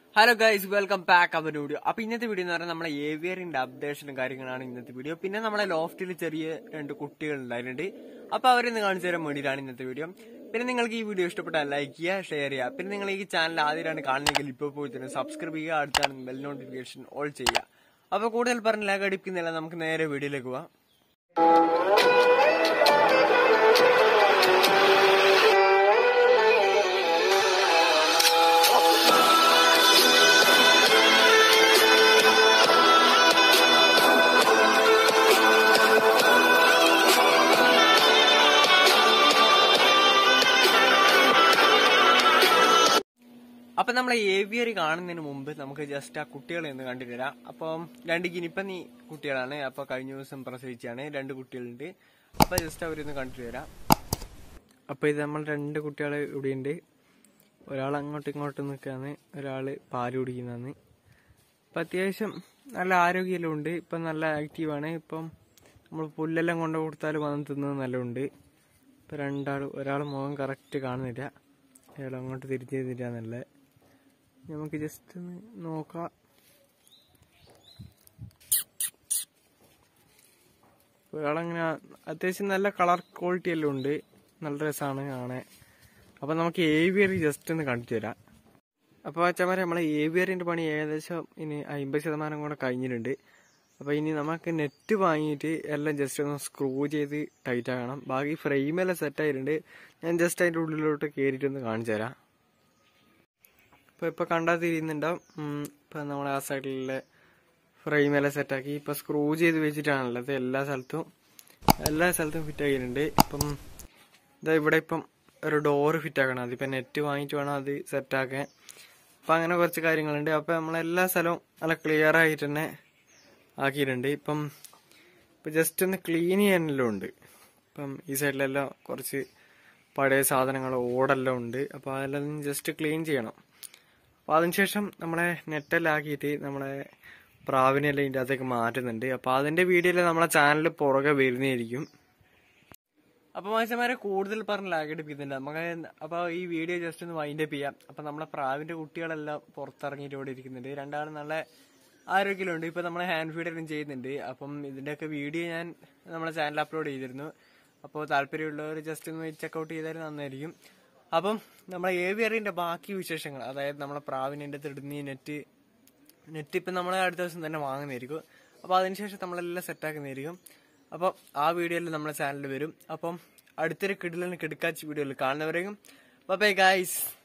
hello guys welcome back our video അപ്പൊ ഇന്നത്തെ video എന്ന് പറഞ്ഞാൽ നമ്മളെ ഏവിയറിന്റെ അപ്ഡേഷനും കാര്യങ്ങളാണ് ഇന്നത്തെ വീഡിയോ പിന്നെ നമ്മളെ ലോഫ്റ്റിൽ ചെറിയ രണ്ട് കുട്ടികൾ ഉണ്ടായിട്ടുണ്ട് അപ്പൊ അവരിന്ന് കാണിച്ചു തരാൻ വേണ്ടിയിട്ടാണ് ഇന്നത്തെ വീഡിയോ പിന്നെ നിങ്ങൾക്ക് ഈ വീഡിയോ ഇഷ്ടപ്പെട്ടാൽ ലൈക്ക് ചെയ്യുക ഷെയർ ചെയ്യുക പിന്നെ നിങ്ങൾ ഈ ചാനൽ ആദ്യമായിട്ടാണ് കാണുന്നതെങ്കിൽ ഇപ്പോൾ പോയി തന്നെ സബ്സ്ക്രൈബ് ചെയ്യുക അടുത്താണ് ബെൽ നോട്ടിഫിക്കേഷൻ ഓൾ ചെയ്യുക അപ്പൊ കൂടുതൽ പറഞ്ഞ ലാഗ് അടിക്കുന്നില്ല നമുക്ക് നേരെ വീഡിയോയിലേക്ക് പോവാം അപ്പൊ നമ്മളെ ഏവിയറി കാണുന്നതിന് മുമ്പ് നമുക്ക് ജസ്റ്റ് ആ കുട്ടികളെ ഒന്ന് കണ്ടിട്ട് വരാം അപ്പം രണ്ട് ഗിനിപ്പന്നി കുട്ടികളാണ് അപ്പൊ കഴിഞ്ഞ ദിവസം പ്രസവിച്ചാണ് രണ്ട് കുട്ടികളുണ്ട് അപ്പൊ ജസ്റ്റ് അവരൊന്ന് കണ്ടിട്ട് വരാം അപ്പൊ ഇത് നമ്മൾ രണ്ട് കുട്ടികൾ ഇവിടെയുണ്ട് ഒരാൾ അങ്ങോട്ടും ഇങ്ങോട്ടും നിൽക്കാന്ന് ഒരാള് പാല് കുടിക്കുന്നതാണ് ഇപ്പൊ അത്യാവശ്യം നല്ല ആരോഗ്യമെല്ലാം ഉണ്ട് ഇപ്പൊ നല്ല ആക്റ്റീവാണ് ഇപ്പം നമ്മൾ പുല്ലെല്ലാം കൊണ്ട് കൊടുത്താൽ വന്ന് തിന്നത് നല്ലുണ്ട് ഇപ്പൊ രണ്ടാൾ ഒരാൾ മുഖം കറക്റ്റ് കാണുന്നില്ല അയാൾ അങ്ങോട്ട് തിരിച്ചു തിരിഞ്ഞില്ല നമുക്ക് ജസ്റ്റ് ഒന്ന് നോക്കാം ഒരാളങ്ങനെ അത്യാവശ്യം നല്ല കളർ ക്വാളിറ്റി എല്ലാം ഉണ്ട് നല്ല രസമാണ് കാണാൻ അപ്പൊ നമുക്ക് ഏവിയറി ജസ്റ്റ് ഒന്ന് കാണിച്ചു തരാം അപ്പോൾ അച്ഛന്മാരെ നമ്മളെ ഏവിയറിന്റെ പണി ഏകദേശം ഇനി അമ്പത് ശതമാനം കൂടെ കഴിഞ്ഞിട്ടുണ്ട് അപ്പോൾ ഇനി നമുക്ക് നെറ്റ് വാങ്ങിയിട്ട് എല്ലാം ജസ്റ്റ് ഒന്ന് സ്ക്രൂ ചെയ്ത് ടൈറ്റ് ആക്കണം ബാക്കി ഫ്രെയിമെല്ലാം സെറ്റ് ആയിട്ടുണ്ട് ഞാൻ ജസ്റ്റ് അതിൻ്റെ ഉള്ളിലോട്ട് കയറിയിട്ട് ഒന്ന് കാണിച്ചു തരാം ഇപ്പോൾ ഇപ്പോൾ കണ്ടാൽ തിരിയുന്നുണ്ടാവും ഇപ്പം നമ്മളെ ആ സൈഡിലെ ഫ്രെയിമെല്ലാം സെറ്റാക്കി ഇപ്പം സ്ക്രൂ ചെയ്ത് വെച്ചിട്ടാണുള്ളത് എല്ലാ സ്ഥലത്തും എല്ലാ സ്ഥലത്തും ഫിറ്റ് ആക്കിയിട്ടുണ്ട് ഇപ്പം ഇതാ ഇവിടെ ഇപ്പം ഒരു ഡോറ് ഫിറ്റ് ആക്കണം അതിപ്പോൾ നെറ്റ് വാങ്ങിയിട്ട് വേണം അത് സെറ്റാക്കാൻ അപ്പം അങ്ങനെ കുറച്ച് കാര്യങ്ങളുണ്ട് അപ്പം നമ്മളെല്ലാ സ്ഥലവും നല്ല ക്ലിയർ ആയിട്ട് തന്നെ ആക്കിയിട്ടുണ്ട് ഇപ്പം ഇപ്പം ജസ്റ്റ് ഒന്ന് ക്ലീൻ ചെയ്യാനെല്ലാം ഉണ്ട് ഇപ്പം ഈ സൈഡിലെല്ലാം കുറച്ച് പഴയ സാധനങ്ങൾ ഓടെല്ലാം ഉണ്ട് അപ്പോൾ അതെല്ലാം ജസ്റ്റ് ക്ലീൻ ചെയ്യണം അപ്പോൾ അതിനുശേഷം നമ്മളെ നെറ്റെല്ലാം ആക്കിയിട്ട് നമ്മളെ പ്രാവിനെല്ലാം ഇതിൻ്റെ അകത്തേക്ക് മാറ്റുന്നുണ്ട് അപ്പോൾ അതിൻ്റെ വീഡിയോയിൽ നമ്മളെ ചാനൽ പുറകെ വരുന്നതായിരിക്കും അപ്പോൾ മനുഷ്യന്മാരെ കൂടുതൽ പറഞ്ഞ് ലാഗടിപ്പിക്കുന്നുണ്ട് നമുക്ക് അപ്പോൾ ഈ വീഡിയോ ജസ്റ്റ് ഒന്ന് വൈൻഡ് അപ്പ് ചെയ്യാം അപ്പോൾ നമ്മളെ പ്രാവിൻ്റെ കുട്ടികളെല്ലാം പുറത്തിറങ്ങിയിട്ട് ഇവിടെ ഇരിക്കുന്നുണ്ട് രണ്ടാളും നല്ല ആരോഗ്യമുണ്ട് ഇപ്പോൾ നമ്മളെ ഹാൻഡ് ഫീഡറും ചെയ്യുന്നുണ്ട് അപ്പം ഇതിൻ്റെയൊക്കെ വീഡിയോ ഞാൻ നമ്മളെ ചാനൽ അപ്ലോഡ് ചെയ്തിരുന്നു അപ്പോൾ താല്പര്യമുള്ളവർ ജസ്റ്റ് ഒന്ന് ചെക്കൗട്ട് ചെയ്താൽ നന്നായിരിക്കും അപ്പം നമ്മളെ ഏവിയറിന്റെ ബാക്കി വിശേഷങ്ങൾ അതായത് നമ്മളെ പ്രാവിനെ തിടുന്നി നെറ്റ് നെറ്റ് ഇപ്പം നമ്മൾ അടുത്ത ദിവസം തന്നെ വാങ്ങുന്നതായിരിക്കും അപ്പോൾ അതിനുശേഷം നമ്മളെല്ലാം സെറ്റാക്കുന്നതായിരിക്കും അപ്പം ആ വീഡിയോയിൽ നമ്മളെ ചാനലിൽ വരും അപ്പം അടുത്തൊരു കിടിലിന് കിടക്കാച്ച് വീഡിയോയിൽ കാണുന്നവരെയും ബൈ ഗായ്സ്